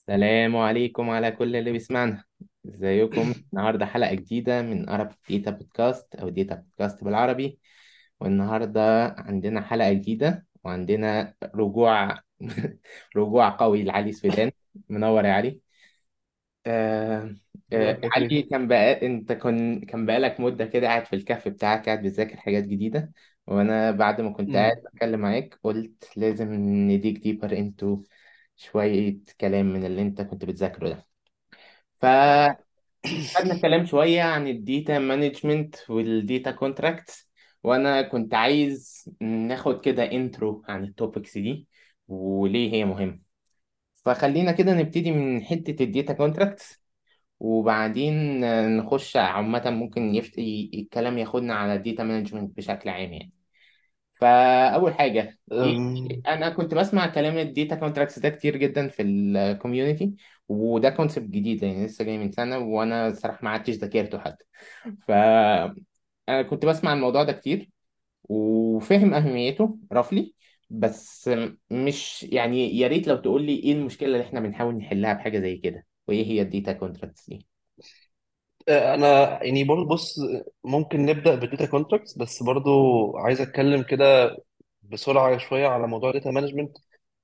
السلام عليكم على كل اللي بيسمعنا ازيكم النهارده حلقة جديدة من أرب ديتا بودكاست أو ديتا بودكاست بالعربي والنهارده عندنا حلقة جديدة وعندنا رجوع رجوع قوي لعلي سويدان منور يا علي آه الله آه يبارك علي فيك كان بقى انت كن كان بقالك مدة كده قاعد في الكهف بتاعك قاعد بتذاكر حاجات جديدة وانا بعد ما كنت قاعد مم. بتكلم معاك قلت لازم نديك ديبر انتو شوية كلام من اللي انت كنت بتذاكره ده فخدنا كلام شوية عن الديتا مانجمنت والديتا كونتراكتس وانا كنت عايز ناخد كده انترو عن التوبكس دي وليه هي مهمة فخلينا كده نبتدي من حتة الديتا كونتراكتس وبعدين نخش عامة ممكن يفت... ي- الكلام ياخدنا على الداتا مانجمنت بشكل عام يعني فأول حاجة إيه أم، أنا كنت بسمع كلام الداتا كونتراكتس ده كتير جدا في الكوميونتي وده كونسيبت جديد يعني لسه جاي من سنة وأنا صراحة ما عدتش ذاكرته حتى ف أنا كنت بسمع الموضوع ده كتير وفاهم أهميته رفلي بس مش يعني يا ريت لو تقول لي إيه المشكلة اللي إحنا بنحاول نحلها بحاجة زي كده وإيه هي الداتا كونتراكتس دي انا يعني برضه بص ممكن نبدا بالداتا كونتراكتس بس برضه عايز اتكلم كده بسرعه شويه على موضوع الداتا مانجمنت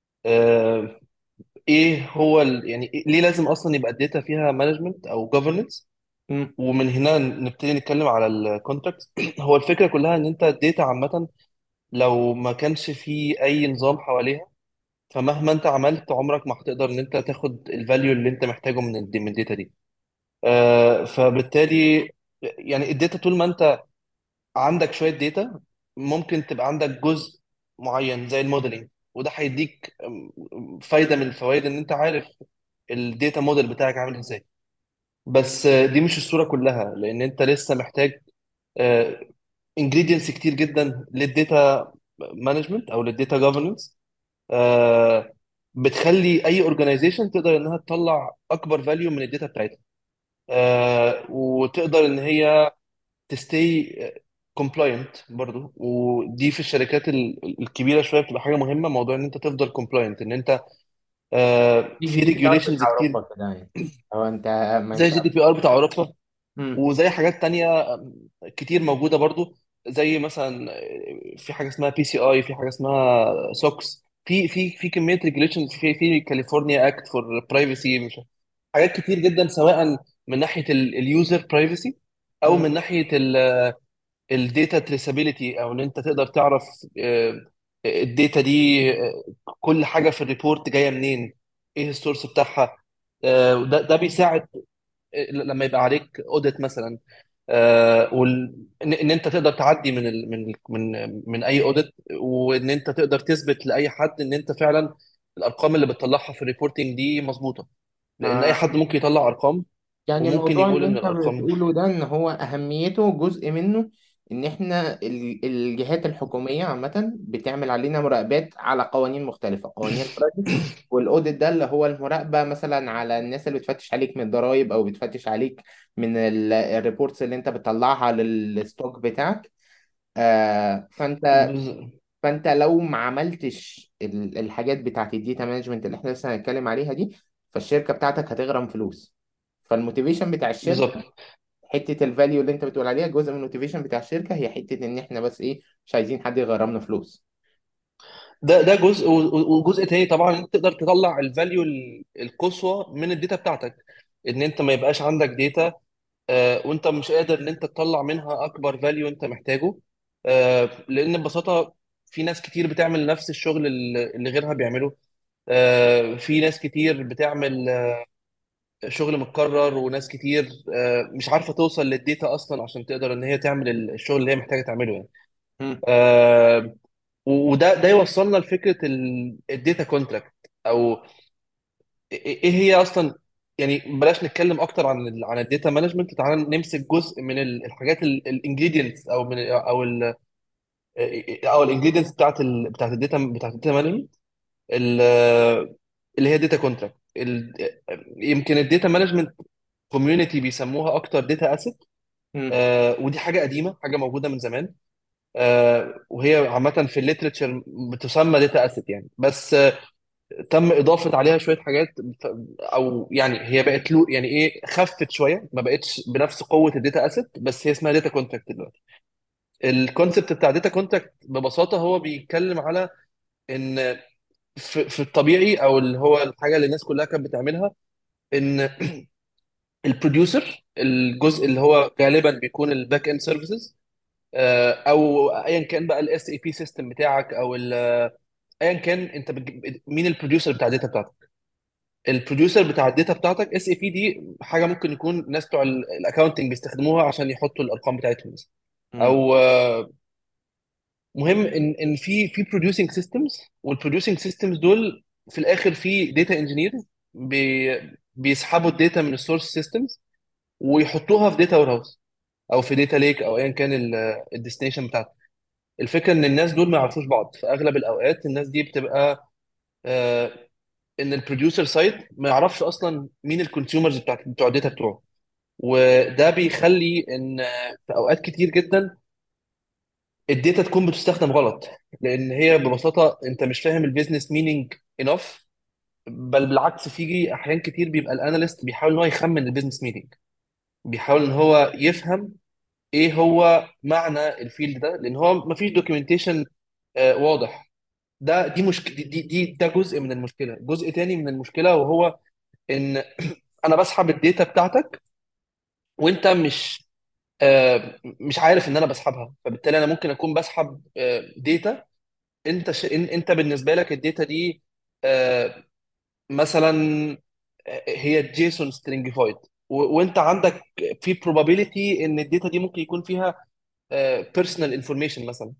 ايه هو ال... يعني إيه- ليه لازم اصلا يبقى الداتا فيها مانجمنت او governance مم. ومن هنا نبتدي نتكلم على الكونتراكت هو الفكره كلها ان انت الداتا عامه لو ما كانش في اي نظام حواليها فمهما انت عملت عمرك ما هتقدر ان انت تاخد الفاليو اللي انت محتاجه من الد- من الداتا دي آه، فبالتالي يعني الداتا طول ما انت عندك شويه داتا ممكن تبقى عندك جزء معين زي الموديلنج وده هيديك أم، فايده من الفوائد ان انت عارف الداتا موديل بتاعك عامل ازاي بس آه، دي مش الصوره كلها لان انت لسه محتاج انجريدينتس كتير جدا للداتا مانجمنت او للداتا جوفرنس بتخلي اي اورجانيزيشن تقدر انها تطلع اكبر فاليو من الداتا بتاعتها آه، وتقدر ان هي تستي كومبلاينت برضو ودي في الشركات ال- الكبيره شويه بتبقى حاجه مهمه موضوع ان انت تفضل كومبلاينت ان انت آه، دي في جي دي ار ريجوليشنز بتاع كتير اوروبا كده يعني هو انت ما زي ينفع جي دي بي ار بتاع اوروبا مم. وزي حاجات تانية كتير موجوده برضو زي مثلا آه، في حاجه اسمها بي سي اي في حاجه اسمها سوكس في في في كميه ريجوليشنز في في كاليفورنيا اكت فور برايفسي مش حاجات كتير جدا سواء من ناحيه اليوزر برايفسي او مم. من ناحيه الداتا تريسابيليتي او ان انت تقدر تعرف آه، الداتا دي آه، كل حاجه في الريبورت جايه منين ايه السورس بتاعها آه، وده ده بيساعد آه، لما يبقى عليك اوديت مثلا آه، وال... ان إن انت تقدر تعدي من ال... من من من اي اوديت وان انت تقدر تثبت لاي حد ان انت فعلا الارقام اللي بتطلعها في الريبورتنج دي مظبوطه لان اي آه حد ممكن يطلع ارقام يعني وممكن الموضوع يقول اللي ان انت الارقام بتقوله ده ان هو اهميته جزء منه ان احنا ال- الجهات الحكومية عامة بتعمل علينا مراقبات على قوانين مختلفة قوانين البرايفسي والاوديت ده اللي هو المراقبة مثلا على الناس اللي بتفتش عليك من الضرائب او بتفتش عليك من الريبورتس اللي انت بتطلعها للستوك بتاعك آه فانت بز- فانت لو ما عملتش ال- الحاجات بتاعت الداتا مانجمنت اللي احنا لسه هنتكلم عليها دي فالشركه بتاعتك هتغرم فلوس فالموتيفيشن بتاع الشركه بالظبط حته الفاليو اللي انت بتقول عليها جزء من الموتيفيشن بتاع الشركه هي حته ان احنا بس ايه مش عايزين حد يغرمنا فلوس ده ده جزء و- و- وجزء تاني طبعا انت تقدر تطلع الفاليو القصوى من الداتا بتاعتك ان انت ما يبقاش عندك داتا آه، وانت مش قادر ان انت تطلع منها اكبر فاليو انت محتاجه آه، لان ببساطه في ناس كتير بتعمل نفس الشغل اللي اللي غيرها بيعمله آه، في ناس كتير بتعمل آه، شغل متكرر وناس كتير آه، مش عارفه توصل للداتا اصلا عشان تقدر ان هي تعمل الشغل اللي هي محتاجه تعمله يعني مم. آه، وده ده يوصلنا لفكره الداتا كونتراكت او ايه إيه هي اصلا يعني بلاش نتكلم اكتر عن ال عن الداتا مانجمنت تعال نمسك جزء من ال- الحاجات الانجريدينتس او من او ال او الانجريدينتس بتاعت ال بتاعت الداتا بتاعت الداتا مانجمنت اللي هي داتا كونتراكت يمكن الداتا مانجمنت كوميونتي بيسموها اكتر داتا اسيت مم. ودي حاجه قديمه حاجه موجوده من زمان آه، وهي عامه في الليترشر بتسمى داتا اسيت يعني بس تم اضافه عليها شويه حاجات ف- او يعني هي بقت له يعني ايه خفت شويه ما بقتش بنفس قوه الداتا اسيت بس هي اسمها داتا كونتراكت دلوقتي الكونسبت بتاع داتا كونتراكت ببساطه هو بيتكلم على ان في, في الطبيعي او اللي هو الحاجه اللي الناس كلها كانت بتعملها ان البروديوسر الجزء اللي هو غالبا بيكون الباك اند سيرفيسز او ايا كان بقى الاس اي بي سيستم بتاعك او ال- ايا كان انت بتجيب مين البروديوسر بتاع الداتا بتاعتك البروديوسر بتاع الداتا بتاعتك اس اي بي دي حاجه ممكن يكون الناس بتوع الاكونتنج بيستخدموها عشان يحطوا الارقام بتاعتهم مثلا مم. او آه، مهم ان ان في في بروديوسنج سيستمز والبروديوسنج سيستمز دول في الاخر في داتا انجينير بي بيسحبوا الداتا من السورس سيستمز ويحطوها في داتا وير هاوس او في داتا ليك او ايا كان الديستنيشن بتاعته الفكره ان الناس دول ما يعرفوش بعض في اغلب الاوقات الناس دي بتبقى آه، ان البروديوسر سايد ما يعرفش اصلا مين الكونسيومرز بتاع بتوع الداتا بتوعه وده بيخلي ان في اوقات كتير جدا الداتا تكون بتستخدم غلط لان هي ببساطه انت مش فاهم البيزنس مينينج انف بل بالعكس في احيان كتير بيبقى الاناليست بيحاول ان هو يخمن البيزنس مينينج بيحاول ان هو يفهم ايه هو معنى الفيلد ده لان هو ما فيش دوكيومنتيشن واضح ده دي مشكله دي, دي دي- ده جزء من المشكله جزء تاني من المشكله وهو ان انا بسحب الداتا بتاعتك وانت مش آه، مش عارف ان انا بسحبها فبالتالي انا ممكن اكون بسحب داتا انت ش... إن- انت بالنسبه لك الداتا دي آه، مثلا آه، هي جيسون سترينجيفايد وانت عندك في probability ان الداتا دي ممكن يكون فيها بيرسونال انفورميشن مثلا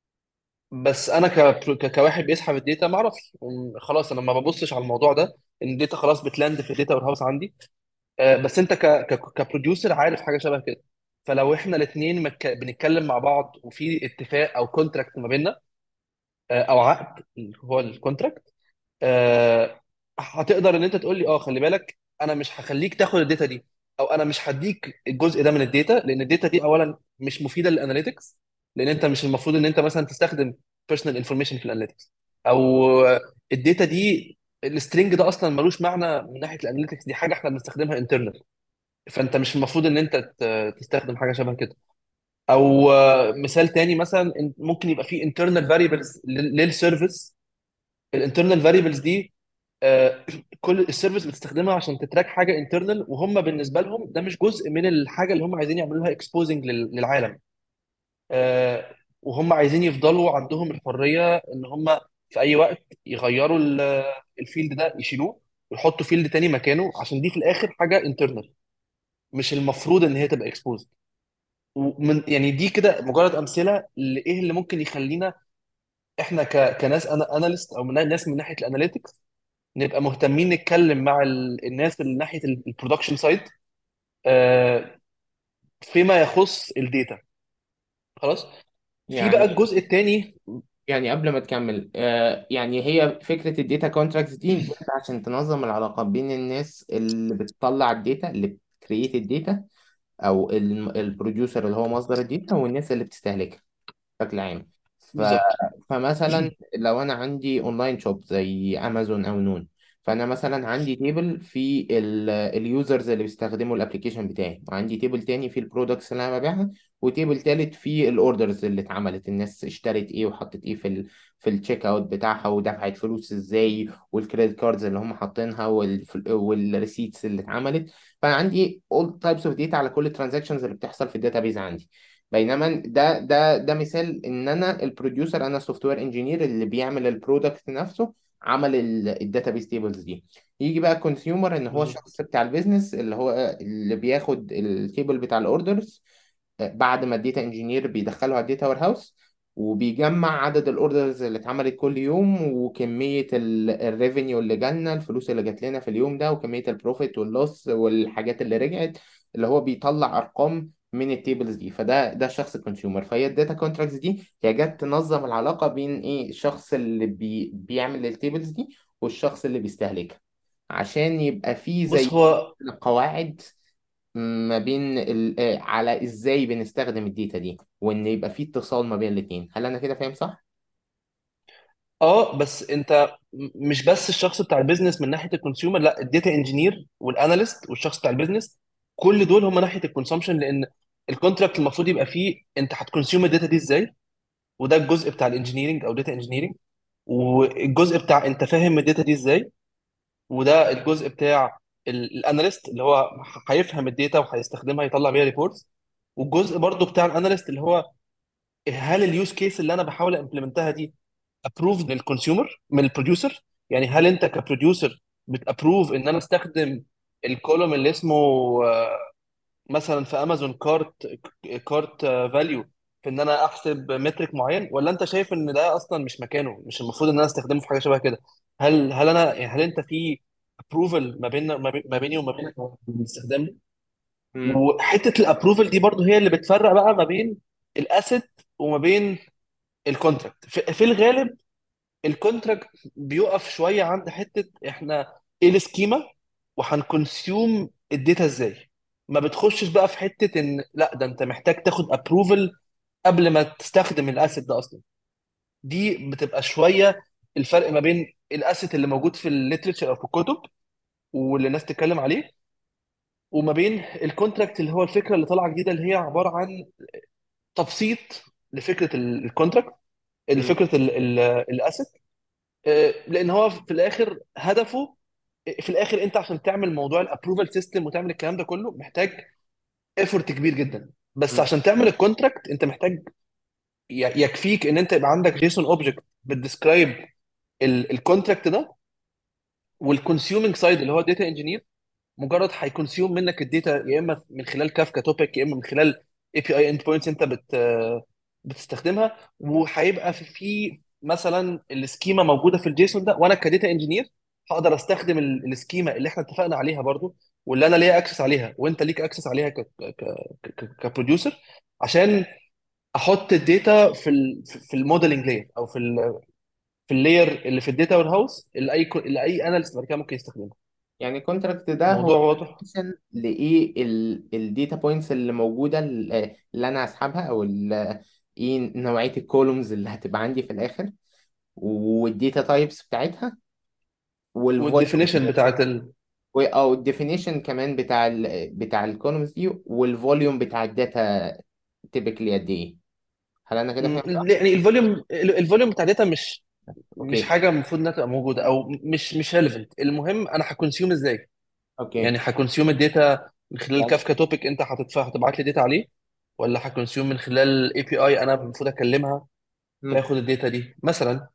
بس انا ك... ك- كواحد بيسحب الداتا ما اعرفش م- خلاص انا ما ببصش على الموضوع ده ان الداتا خلاص بتلاند في الداتا وير هاوس عندي آه، بس انت ك ك كبروديوسر عارف حاجه شبه كده فلو احنا الاثنين مك... بنتكلم مع بعض وفي اتفاق او كونتراكت ما بيننا آه، او عقد اللي هو الكونتراكت آه، هتقدر ان انت تقول لي اه خلي بالك انا مش هخليك تاخد الداتا دي او انا مش هديك الجزء ده من الداتا لان الداتا دي اولا مش مفيده للاناليتكس لان انت مش المفروض ان انت مثلا تستخدم بيرسونال انفورميشن في الاناليتكس او الداتا دي السترينج ده اصلا ملوش معنى من ناحيه الاناليتكس دي حاجه احنا بنستخدمها انترنال فانت مش المفروض ان انت ت- تستخدم حاجه شبه كده او آه، مثال تاني مثلا إن ممكن يبقى في internal variables لل- للسيرفيس الانترنال فاريبلز دي آه، كل السيرفيس بتستخدمها عشان تتراك حاجه انترنال وهم بالنسبه لهم ده مش جزء من الحاجه اللي هم عايزين يعملوا لها اكسبوزنج للعالم آه، وهم عايزين يفضلوا عندهم الحريه ان هم في اي وقت يغيروا ال- الفيلد ده يشيلوه ويحطوا فيلد تاني مكانه عشان دي في الاخر حاجه انترنال مش المفروض ان هي تبقى اكسبوزد ومن يعني دي كده مجرد امثله لايه اللي ممكن يخلينا احنا ك... كناس انا اناليست او من ناس من ناحيه الاناليتكس نبقى مهتمين نتكلم مع ال... الناس اللي ناحيه البرودكشن سايد فيما يخص الداتا خلاص في بقى يعني الجزء الثاني يعني قبل ما تكمل آه يعني هي فكرة الداتا كونتراكتس دي إن انت عشان تنظم العلاقة بين الناس اللي بتطلع الداتا اللي بتكريت الداتا او البروديوسر اللي هو مصدر الداتا والناس اللي بستهلكها بشكل عام ف... بالظبط فمثلا لو انا عندي اونلاين شوب زي امازون او نون فانا مثلا عندي تيبل في اليوزرز اللي بيستخدموا الابلكيشن بتاعي وعندي تيبل تاني في البرودكتس اللي انا ببيعها وتيبل تالت في الاوردرز اللي اتعملت الناس اشترت ايه وحطت ايه في ال في التشيك اوت بتاعها ودفعت فلوس ازاي والكريدت كاردز اللي هم حاطينها والريسيتس اللي اتعملت فانا عندي all types of data على كل الترانزاكشنز اللي بتحصل في الداتابيز عندي بينما ده ده ده مثال ان انا البروديوسر انا السوفت وير انجينير اللي بيعمل البرودكت نفسه عمل الداتابيس تيبلز دي يجي بقى كونسيومر ان هو بالظبط الشخص بتاع البيزنس اللي هو اللي بياخد التيبل بتاع الاوردرز بعد ما الداتا انجينير بيدخله على الداتا وير هاوس وبيجمع عدد الاوردرز اللي اتعملت كل يوم وكمية الريفينيو اللي جالنا الفلوس اللي جات لنا في اليوم ده وكمية البروفيت واللوس والحاجات اللي رجعت اللي هو بيطلع ارقام من التيبلز دي فده ده الشخص الكونسيومر فهي الداتا كونتراكتس دي هي جت تنظم العلاقة بين ايه الشخص اللي بي بيعمل التيبلز دي والشخص اللي بيستهلكها عشان يبقى في بص زي هو قواعد ما بين ال... آه، على ازاي بنستخدم الداتا دي وان يبقى في اتصال ما بين الاثنين هل انا كده فاهم صح؟ اه بس انت م- مش بس الشخص بتاع البيزنس من ناحيه الكونسيومر لا الداتا انجينير والاناليست والشخص بتاع البيزنس كل دول هم ناحيه الكونسومشن لان الكونتراكت المفروض يبقى فيه انت هتكونسيوم الداتا دي ازاي وده الجزء بتاع الانجينيرنج او داتا انجينيرنج والجزء بتاع انت فاهم الداتا دي ازاي وده الجزء بتاع الاناليست اللي هو هيفهم الداتا وهيستخدمها يطلع بيها ريبورتس والجزء برضو بتاع الاناليست اللي هو هل اليوز كيس اللي انا بحاول امبلمنتها دي ابروف من الكونسيومر من البروديوسر يعني هل انت كبروديوسر بتابروف ان انا استخدم الكولوم اللي اسمه آه، مثلا في امازون كارت كارت فاليو في ان انا احسب مترك معين ولا انت شايف ان ده اصلا مش مكانه مش المفروض ان انا استخدمه في حاجه شبه كده هل هل انا يعني هل انت في ابروفل ما بين ما بين- ما بيني وما بينك باستخدامه مم. وحته الابروفل دي برضو هي اللي بتفرق بقى ما بين الاسيت وما بين الكونتراكت في, في الغالب الكونتراكت بيقف شويه عند حته احنا ايه السكيما وهنكونسيوم الداتا ازاي ما بتخشش بقى في حته ان لا ده انت محتاج تاخد ابروفل قبل ما تستخدم الاسيت ده اصلا دي بتبقى شويه الفرق ما بين الاسيت اللي موجود في الليترشر او في الكتب واللي الناس تتكلم عليه وما بين الكونتراكت اللي هو الفكره اللي طالعه جديده اللي هي عباره عن تبسيط لفكره الكونتراكت مم. لفكره الاسيت آه، لان هو في الاخر هدفه في الاخر انت عشان تعمل موضوع الابروفال سيستم وتعمل الكلام ده كله محتاج ايفورت كبير جدا بس مم. عشان تعمل الكونتراكت انت محتاج ي- يكفيك ان انت يبقى عندك جيسون اوبجكت بتديسكرايب الكونتراكت ده والكونسيومينج سايد اللي هو داتا انجينير مجرد هيكونسيوم منك الداتا يا اما من خلال كافكا توبيك يا اما من خلال اي بي اي اند بوينتس انت بت بتستخدمها وهيبقى في في مثلا السكيما موجوده في الجيسون ده وانا كداتا انجينير هقدر استخدم ال- السكيما اللي احنا اتفقنا عليها برضو واللي انا ليا اكسس عليها وانت ليك اكسس عليها ك ك كبروديوسر عشان احط الداتا في ال في الموديلنج لاير او في ال في اللاير اللي في الداتا وير هاوس اللي اي اللي اي اناليست بعد كده ممكن يستخدمها يعني الكونتراكت ده الموضوع هو واضح definition لايه الداتا بوينتس اللي موجوده ال- اللي انا هسحبها او ال- ايه نوعيه الكولومز اللي هتبقى عندي في الاخر والداتا تايبس بتاعتها والفوليوم والديفينيشن بتاعت ال... او الديفينيشن كمان بتاع ال بتاع الكولومز دي والفوليوم بتاع الداتا تيبيكلي قد ايه هل انا كده فهمت صح؟ م- يعني الفوليوم الفوليوم بتاع داتا مش مش اوكي حاجه المفروض انها تبقى موجوده او مش مش ريليفنت المهم انا هكونسيوم ازاي اوكي يعني هكونسيوم الداتا من خلال يعني كافكا توبيك انت هتدفع هتبعت لي داتا عليه ولا هكونسيوم من خلال اي بي اي انا المفروض اكلمها مم. فياخد الداتا دي مثلا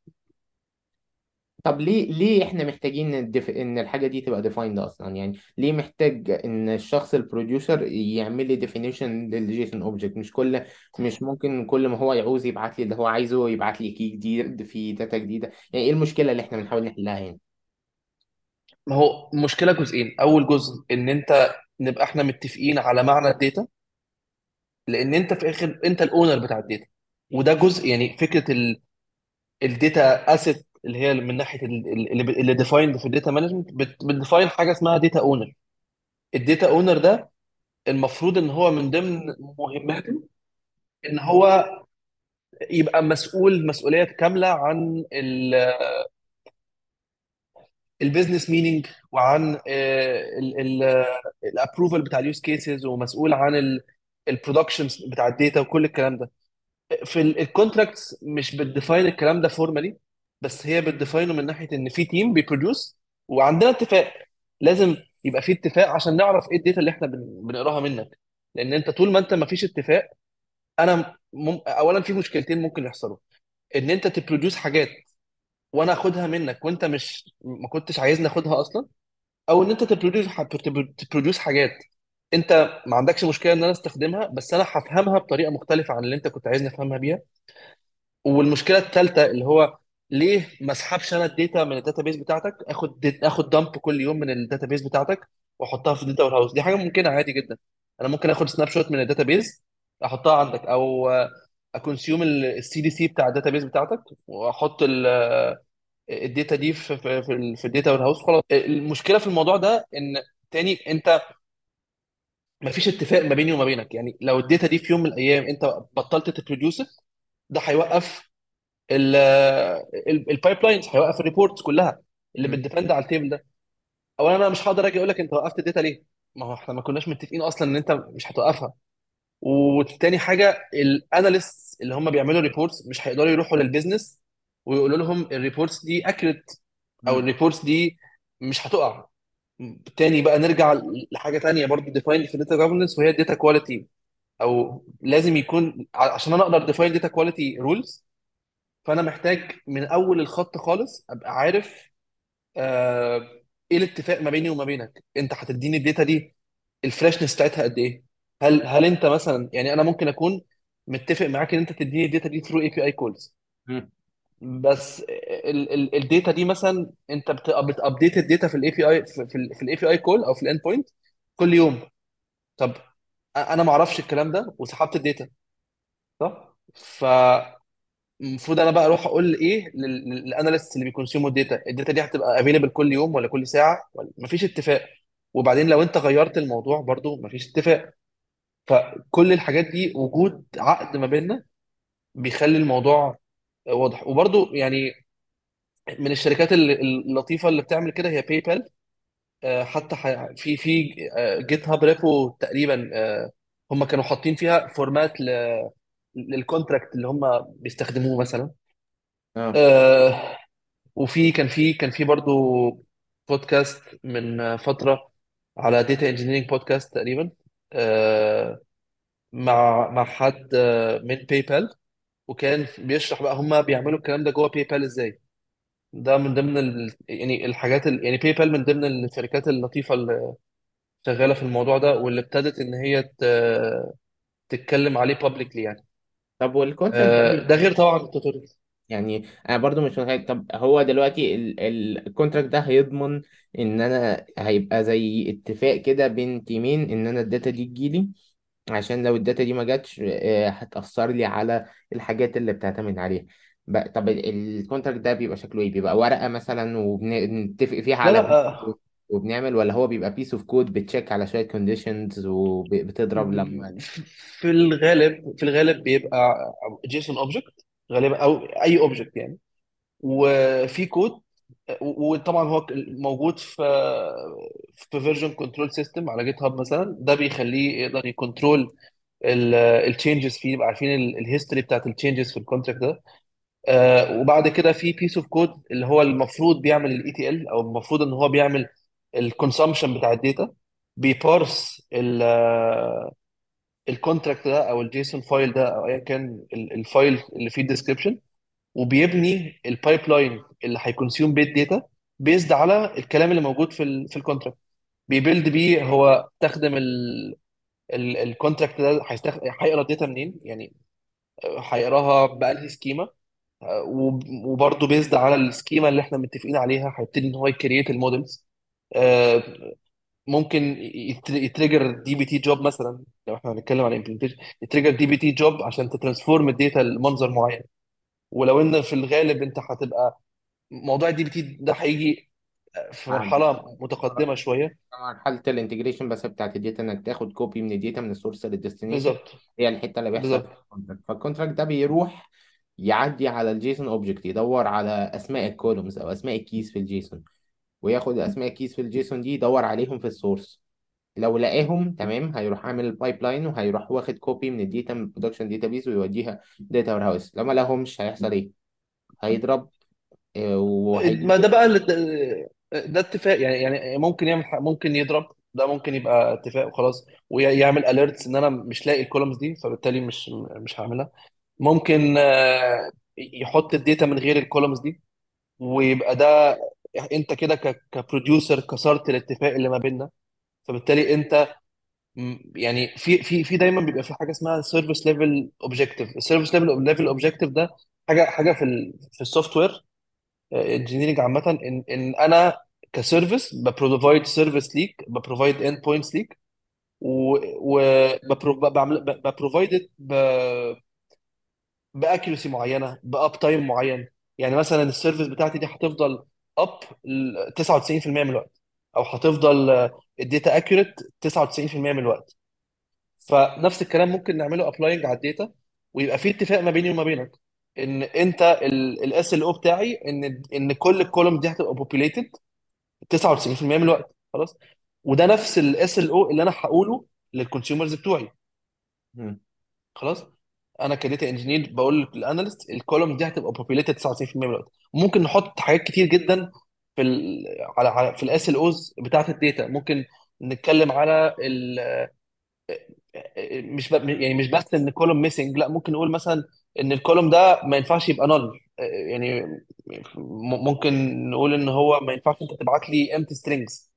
طب ليه ليه احنا محتاجين الدف... ان الحاجه دي تبقى ديفايند اصلا يعني ليه محتاج ان الشخص البروديوسر يعمل لي ديفينيشن للجيسون اوبجكت مش كل مش ممكن كل ما هو يعوز يبعت لي اللي هو عايزه يبعت لي كي جديد في داتا جديده يعني ايه المشكله اللي احنا بنحاول نحلها هنا ما هو مشكله جزئين اول جزء ان انت نبقى احنا متفقين على معنى الداتا لان انت في اخر انت الاونر بتاع الداتا وده جزء يعني فكره الداتا اسيت اللي هي من ناحيه ال- ال- اللي اللي ديفايند في الداتا مانجمنت بتديفاين حاجه اسمها داتا اونر الداتا اونر ده المفروض ان هو من ضمن مهماته ان هو يبقى مسؤول مسؤوليه كامله عن البيزنس مينينج وعن الابروفال بتاع اليوز كيسز ومسؤول عن البرودكشنز بتاع الداتا وكل الكلام ده في الكونتراكتس مش بتديفاين الكلام ده فورمالي بس هي بتديفاينه من ناحيه ان في تيم بيبروديوس وعندنا اتفاق لازم يبقى في اتفاق عشان نعرف ايه الداتا اللي احنا بن- بنقراها منك لان انت طول ما انت ما فيش اتفاق انا مم... اولا في مشكلتين ممكن يحصلوا ان انت تبروديوس حاجات وانا اخدها منك وانت مش ما كنتش عايزني اخدها اصلا او ان انت تبروديوس تبروديوس حاجات انت ما عندكش مشكله ان انا استخدمها بس انا هفهمها بطريقه مختلفه عن اللي انت كنت عايزني افهمها بيها والمشكله الثالثه اللي هو ليه ما اسحبش انا الداتا من الداتابيس بتاعتك اخد ديت اخد دمب كل يوم من الداتابيس بتاعتك واحطها في الداتا وير هاوس دي حاجه ممكنه عادي جدا انا ممكن اخد سناب شوت من الداتابيس احطها عندك او اكونسيوم السي دي سي بتاع الداتابيس بتاعتك واحط الداتا دي في في في, في الداتا وير هاوس خلاص المشكله في الموضوع ده ان تاني انت ما فيش اتفاق ما بيني وما بينك يعني لو الداتا دي في يوم من الايام انت بطلت تبروديوس ده هيوقف البايب لاينز هيوقف الريبورتس كلها اللي مم. بتديبند على التيبل ده اولا انا مش هقدر اجي اقول لك انت وقفت الداتا ليه ما هو احنا ما كناش متفقين اصلا ان انت مش هتوقفها وتاني حاجه الاناليست اللي هم بيعملوا ريبورتس مش هيقدروا يروحوا للبيزنس ويقولوا لهم الريبورتس دي اكيوريت او مم. الريبورتس دي مش هتقع تاني بقى نرجع لحاجه تانيه برضو ديفاين في الداتا جوفرنس وهي الداتا كواليتي او لازم يكون ع- عشان انا اقدر ديفاين داتا كواليتي رولز فانا محتاج من اول الخط خالص ابقى عارف آه ايه الاتفاق ما بيني وما بينك انت هتديني الداتا دي الفريشنس بتاعتها قد ايه هل هل انت مثلا يعني انا ممكن اكون متفق معاك ان انت تديني الداتا دي ثرو اي بي اي كولز مم. بس الداتا دي مثلا انت بتابديت الداتا في الاي بي اي في الاي بي اي كول او في الاند بوينت كل يوم طب انا ما اعرفش الكلام ده وسحبت الداتا صح فالمفروض انا بقى اروح اقول ايه للاناليست اللي بيكونسيوموا الداتا الداتا دي هتبقى افيلبل كل يوم ولا كل ساعه ولا مفيش اتفاق وبعدين لو انت غيرت الموضوع برضو مفيش اتفاق فكل الحاجات دي وجود عقد ما بيننا بيخلي الموضوع واضح وبرضو يعني من الشركات ال- اللطيفه اللي بتعمل كده هي باي بال آه، حتى ح- في في جيت هاب ريبو تقريبا آه، هم كانوا حاطين فيها فورمات للكونتراكت اللي هم بيستخدموه مثلا اه آه، وفي كان في كان في برضو بودكاست من فتره على داتا انجينيرنج بودكاست تقريبا آه، مع مع حد آه، من باي بال وكان بيشرح بقى هم بيعملوا الكلام ده جوه باي بال ازاي ده من ضمن ال... يعني الحاجات ال... يعني باي بال من ضمن الشركات اللطيفه اللي شغاله في الموضوع ده واللي ابتدت ان هي ت... تتكلم عليه بابليكلي يعني طب والكونتراكت ده آه، ده بيبقى غير طبعا التوتوريال يعني انا برضو مش متخيل طب هو دلوقتي ال- ال- الكونتراكت ده هيضمن ان انا هيبقى زي اتفاق كده بين تيمين ان انا الداتا دي تجيلي عشان لو الداتا دي ما جاتش آه، هتأثر لي على الحاجات اللي بتعتمد عليها بقى طب الكونتراكت ده بيبقى شكله ايه بيبقى ورقة مثلا وبنتفق فيها لا على لا بند آه، وبنعمل ولا هو بيبقى بيس اوف كود بتشيك على شوية كونديشنز وبتضرب لما في الغالب في الغالب بيبقى جيسون اوبجكت غالبا او اي اوبجكت يعني وفي كود وطبعا هو موجود في في فيرجن كنترول سيستم على جيت هاب مثلا ده بيخليه يقدر يكنترول التشينجز فيه يبقى عارفين الهيستوري بتاعت التشينجز في الكونتراكت ده آه، وبعد كده في بيس اوف كود اللي هو المفروض بيعمل الاي تي ال او المفروض ان هو بيعمل الكونسامشن بتاع الداتا بيبارس الكونتراكت ده او الجيسون فايل ده او ايا كان ال- الفايل اللي فيه الديسكربشن وبيبني البايب لاين اللي هيكونسيوم بيه الداتا بيزد على الكلام اللي موجود في ال في الكونتراكت بيبيلد بيه هو استخدم الكونتراكت ده هيستخ- هيقرا الداتا منين يعني هيقراها بأنهي سكيما وبرضه بيزد على السكيما اللي احنا متفقين عليها هيبتدي ان هو يكريت المودلز ممكن يت- يتريجر دي بي تي جوب مثلا لو احنا هنتكلم عن امبلمنتيشن يتريجر دي بي تي جوب عشان تترانسفورم الداتا لمنظر معين ولو ان في الغالب انت هتبقى موضوع الدي بي تي ده هيجي في بعد مرحله متقدمه شويه مرحلة الانتجريشن بس بتاعت الداتا انك تاخد كوبي من الداتا من السورس للديستنيشن بالظبط هي الحتة اللي بيحصل فيها بالظبط الكونتراكت فالكونتراكت ده بيروح يعدي على الجيسون اوبجكت يدور على اسماء الكولومز او اسماء الكيز في الجيسون وياخد اسماء الكيز في الجيسون دي يدور عليهم في السورس لو لقاهم تمام هيروح عامل البايب لاين وهيروح واخد كوبي من الداتا من البرودكشن داتابيز ويوديها داتا وير هاوس لو ما لقاهمش هيحصل ايه هيضرب آه، ما وهيجي ده بقى اللي ده, ده اتفاق يعني يعني ممكن يعمل ح- ممكن يضرب ده ممكن يبقى اتفاق وخلاص ويعمل اليرتس ان انا مش لاقي الكولومز دي فبالتالي مش مش هعملها ممكن آه، يحط الداتا من غير الكولومز دي ويبقى ده انت كده كبروديوسر كسرت الاتفاق اللي ما بيننا فبالتالي انت م- يعني في في في دايما بيبقى في حاجه اسمها سيرفيس ليفل اوبجيكتيف السيرفيس ليفل ليفل اوبجيكتيف ده حاجه حاجه في ال في السوفت وير انجينيرنج عامه ان ان انا كسيرفيس ببروفايد سيرفيس ليك ببروفايد اند بوينتس ليك وبعمل ببروفايد باكيرسي معينه باب تايم معين يعني مثلا السيرفيس بتاعتي دي هتفضل اب 99% من الوقت او هتفضل الداتا اكيوريت 99% من الوقت فنفس الكلام ممكن نعمله ابلاينج على الداتا ويبقى في اتفاق ما بيني وما بينك ان انت الاس ال او بتاعي ان ان كل الكولوم دي هتبقى populated 99% من الوقت خلاص وده نفس الاس ال او اللي انا هقوله للكونسيومرز بتوعي مم. خلاص انا كديتا انجينير بقول للاناليست الكولوم دي هتبقى populated 99% من الوقت ممكن نحط حاجات كتير جدا في ال على على في الاس ال اوز بتاعت الداتا ممكن نتكلم على ال مش ب... يعني مش بس ان كولوم ميسنج لا ممكن نقول مثلا ان الكولوم ده ما ينفعش يبقى نل يعني م- ممكن نقول ان هو ما ينفعش انت تبعت لي امتي سترينجز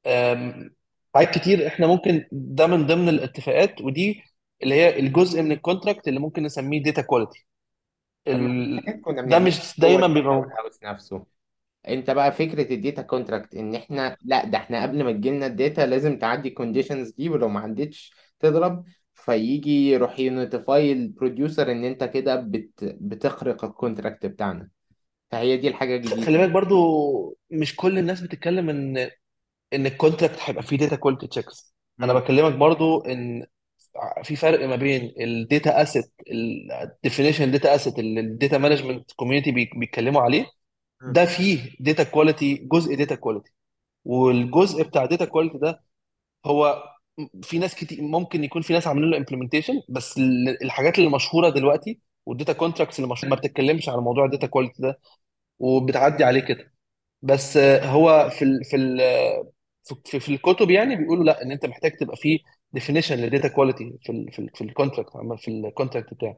حاجات كتير احنا ممكن ده من ضمن الاتفاقات ودي اللي هي الجزء من الكونتراكت اللي ممكن نسميه داتا كواليتي طب ما في ال... حاجات كنا ده بنعملها مش جوه دايما بيبقى الداتا موجود. هاوس نفسه انت بقى فكره الداتا كونتراكت ان احنا لا ده احنا قبل ما تجيلنا الداتا لازم تعدي الكونديشنز دي ولو ما عدتش تضرب فيجي يروح ينوتيفاي البروديوسر ان انت كده بت... بتخرق الكونتراكت بتاعنا فهي دي الحاجه خلي الجديده بالك برضو مش كل الناس بتتكلم ان ان الكونتراكت هيبقى فيه داتا كواليتي تشيكس انا امم بكلمك برضو ان في فرق ما بين الداتا اسيت الديفينيشن داتا اسيت اللي الداتا مانجمنت كوميونتي بيتكلموا عليه ده فيه داتا كواليتي جزء داتا كواليتي والجزء بتاع داتا كواليتي ده هو في ناس كتير ممكن يكون في ناس عاملين له امبلمنتيشن بس ال- الحاجات اللي مشهوره دلوقتي والداتا كونتراكتس اللي مشهوره ما بتتكلمش على موضوع الداتا كواليتي ده وبتعدي عليه كده بس آه، هو في ال في ال في, في في الكتب يعني بيقولوا لا ان انت محتاج تبقى في ديفينيشن للداتا كواليتي في ال في ال في الكونتراكت في الكونتراكت بتاعك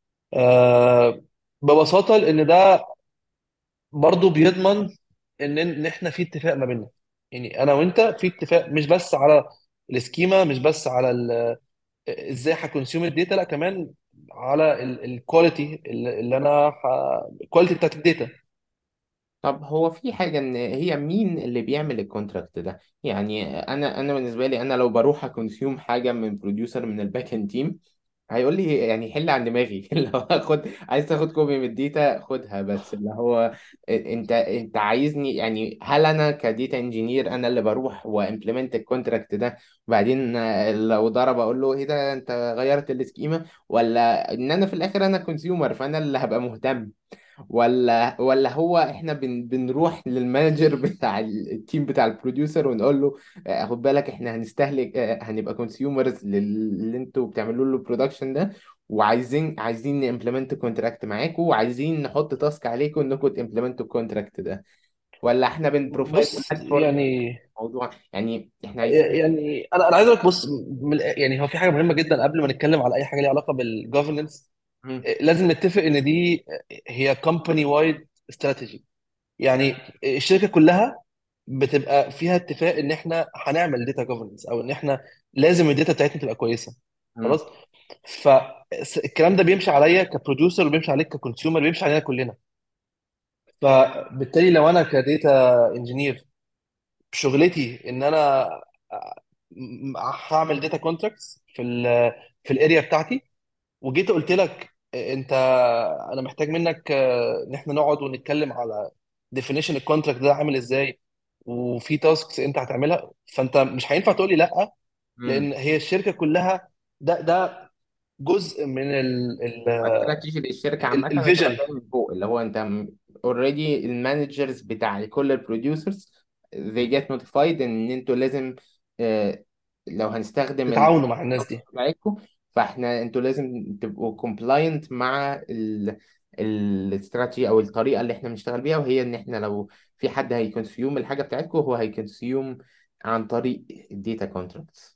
آه ببساطه لان ده برضو بيضمن ان ان احنا في اتفاق ما بيننا يعني انا وانت في اتفاق مش بس على السكيما مش بس على ال- ازاي هكونسيوم الداتا لا كمان على الكواليتي اللي اللي انا الكواليتي بتاعت الداتا طب هو في حاجة إن هي مين اللي بيعمل الكونتراكت ده؟ يعني أنا أنا بالنسبة لي أنا لو بروح أكونسيوم حاجة من بروديوسر من الباك إند تيم هيقول لي يعني حل عن دماغي اللي هو خد عايز تاخد كوبي من الداتا خدها بس اللي هو انت انت عايزني يعني هل انا كديتا انجينير انا اللي بروح وامبلمنت الكونتراكت ده وبعدين لو ضرب اقول له ايه ده انت غيرت السكيما ولا ان انا في الاخر انا كونسيومر فانا اللي هبقى مهتم ولا ولا هو احنا بن بنروح للمانجر بتاع ال- التيم بتاع البروديوسر ونقول له آه، خد بالك احنا هنستهلك آه، هنبقى كونسيومرز اللي انتوا بتعملوا له برودكشن ده وعايزين عايزين نimplement كونتراكت معاكم وعايزين نحط تاسك عليكم انكم تimplementوا الكونتراكت ده ولا احنا بنبروفايد بص بلاتفورم يعني الموضوع يعني احنا عايزين يعني انا انا عايز اقول لك بص من الآ- يعني هو في حاجه مهمه جدا قبل ما نتكلم على اي حاجه ليها علاقه بالجوفرنس مم. لازم نتفق ان دي هي كومباني وايد استراتيجي يعني الشركه كلها بتبقى فيها اتفاق ان احنا هنعمل داتا جوفرنس او ان احنا لازم الداتا بتاعتنا تبقى كويسه مم. خلاص فالكلام ده بيمشي عليا كبروديوسر وبيمشي عليك ككونسيومر بيمشي علينا كلنا فبالتالي لو انا كداتا انجينير شغلتي ان انا م- هعمل داتا كونتراكتس في ال في الاريا بتاعتي وجيت قلت لك انت انا محتاج منك آه، ان احنا نقعد ونتكلم على ديفينيشن الكونتراكت ده عامل ازاي وفي تاسكس انت هتعملها فانت مش هينفع تقول لي لا مم. لان هي الشركه كلها ده ده جزء من استراتيجي للشركه عامه هتبقى الفيجن جايه من فوق اللي هو انت اوريدي المانجرز بتاع كل البروديوسرز they get notified ان انتوا لازم آه، لو هنستخدم تتعاونوا مع الناس البرودكت دي بتاعتكم فاحنا انتوا لازم تبقوا compliant مع ال الاستراتيجي او الطريقه اللي احنا بنشتغل بيها وهي ان احنا لو في حد هيكونسيوم الحاجه بتاعتكم هو هيكونسيوم عن طريق الداتا كونتراكتس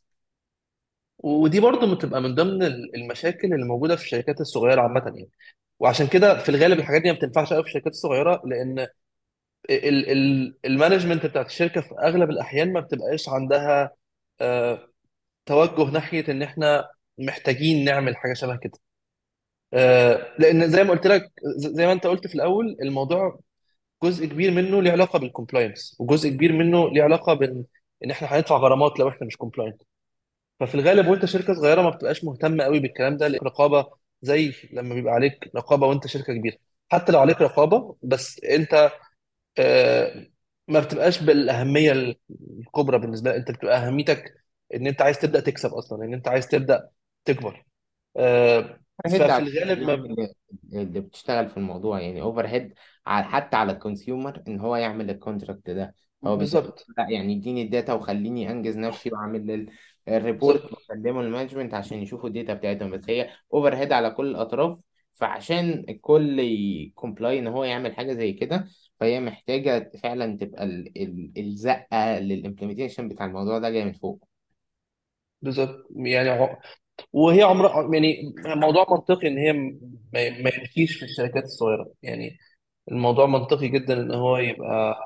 ودي برضه بتبقى من ضمن المشاكل اللي موجوده في الشركات الصغيره عامه يعني وعشان كده في الغالب الحاجات دي ما بتنفعش قوي في الشركات الصغيره لان ال- ال- المانجمنت بتاعت الشركه في اغلب الاحيان ما بتبقاش عندها آه، توجه ناحيه ان احنا محتاجين نعمل حاجه شبه كده آه، لان زي ما قلت لك ز- زي ما انت قلت في الاول الموضوع جزء كبير منه ليه علاقه بالكومبلاينس وجزء كبير منه ليه علاقه بان ان احنا هندفع غرامات لو احنا مش كومبلاينت ففي الغالب وانت شركه صغيره ما بتبقاش مهتم قوي بالكلام ده لأن رقابه زي لما بيبقى عليك رقابه وانت شركه كبيره حتى لو عليك رقابه بس انت آه، ما بتبقاش بالاهميه الكبرى بالنسبه لك انت بتبقى اهميتك ان انت عايز تبدا تكسب اصلا ان انت عايز تبدا تكبر آه، هيد ففي على الغالب التيم ما اللي, اللي بتشتغل في الموضوع يعني اوفر هيد على حتى على الكونسيومر ان هو يعمل الكونتراكت ده هو بيسأل بالظبط لا يعني اديني الداتا وخليني انجز نفسي واعمل ال- الريبورت بالظبط واكلمه المانجمنت عشان يشوفوا الداتا بتاعتهم بس هي اوفر هيد على كل الاطراف فعشان الكل يكومبلاي ان هو يعمل حاجه زي كده فهي محتاجه فعلا تبقى ال- ال- الزقه للامبلمنتيشن بتاع الموضوع ده جاي من فوق بالظبط يعني هو- وهي عمرها يعني موضوع منطقي ان هي م- ما ما يمشيش في الشركات الصغيره يعني الموضوع منطقي جدا ان هو يبقى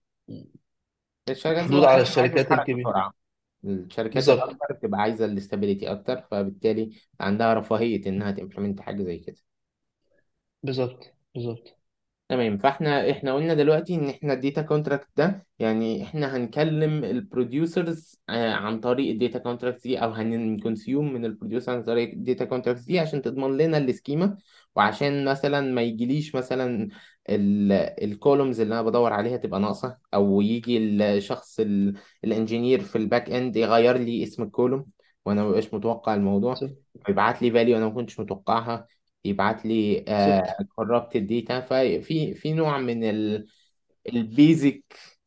الشركات محدود الصغيرة على بتبقى عايزة الشركات تتحرك الكبيره بسرعة الشركات بالظبط الأكبر بتبقى عايزة الاستابيليتي أكتر فبالتالي عندها رفاهية إنها تمبلمنت حاجة زي كده بالظبط بالظبط تمام فاحنا احنا قلنا دلوقتي ان احنا الداتا كونتراكت ده يعني احنا هنكلم البروديوسرز عن طريق الداتا كونتراكت دي او هنكونسيوم من البروديوسر عن طريق الداتا كونتراكت دي عشان تضمن لنا السكيما وعشان مثلا ما يجيليش مثلا الكولومز اللي انا بدور عليها تبقى ناقصه او يجي الشخص الانجينير في الباك اند يغير لي اسم الكولوم وانا ما ببقاش متوقع الموضوع بالظبط يبعت لي فاليو انا ما كنتش متوقعها يبعت لي بالظبط كوربت الداتا ففي في نوع من البيزك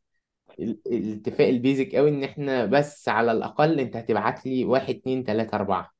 الاتفاق البيزك قوي ان احنا بس على الاقل انت هتبعت لي واحد اتنين تلاته اربعه